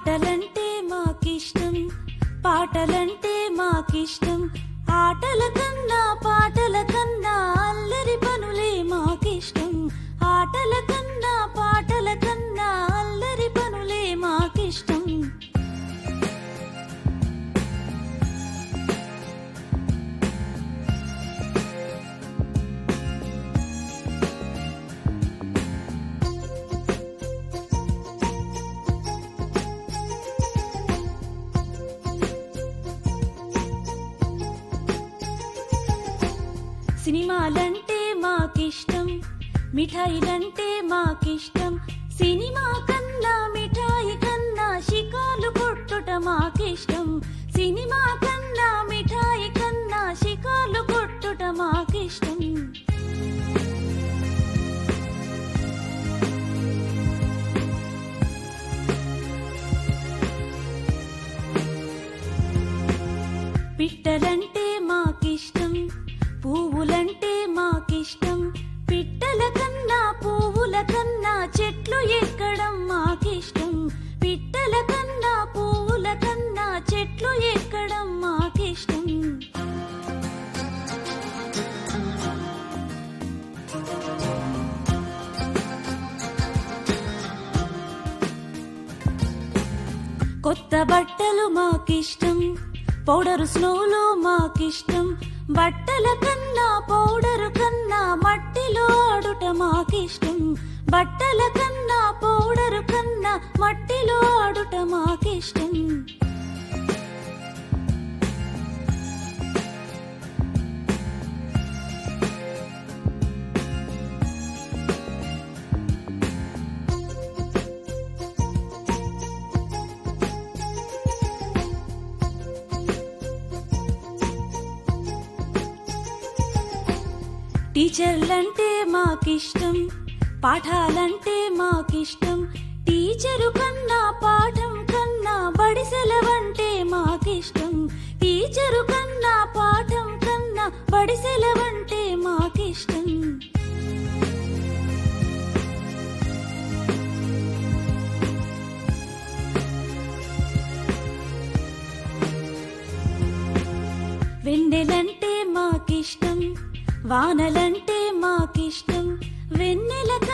ఆటలంటే మాకిష్టం పాటలంటే మాకిష్టం ఆటల కన్నా పాటల కన్నా అల్లరి పనులే మాకిష్టం ఆటల కన్నా పాటల కన్నా అల్లరి పనులే మాకిష్టం సినిమాలంటే మాకిష్టం మిఠాయిలంటే మాకిష్టం సినిమా కన్నా మిఠాయి కన్నా షికాలు కొట్టుట మాకిష్టం సినిమా కన్నా మిఠాయి కన్నా షికాలు కొట్టుట మాకిష్టం పిట్టలంటే మాకిష్టం పువ్వులంటే మాకిష్టం పిట్టల కన్నా పువ్వుల కన్నా చెట్లు ఎక్కడం మాకిష్టం పిట్టల కన్నా పువ్వుల కన్నా చెట్లు ఎక్కడం మాకిష్టం కొత్త బట్టలు మాకిష్టం పౌడరు స్నోలు మాకిష్టం బట్టల కన్నా పౌడరు కన్నా మట్టిలో ఆడుట మాకిష్టం బట్టల కన్నా పౌడరు కన్నా మట్టిలో ఆడుట మాకిష్టం టీచర్లంటే మాకిష్టం పాఠాలంటే మాకిష్టం టీచరు కన్నా పాఠం కన్నా బడి సెలవంటే మాకిష్టం టీచరు కన్నా పాఠం కన్నా బడి సెలవంటే మాకిష్టం వెన్నెలంటే మాకిష్టం వానలంటే మాకిష్టం వెన్నెల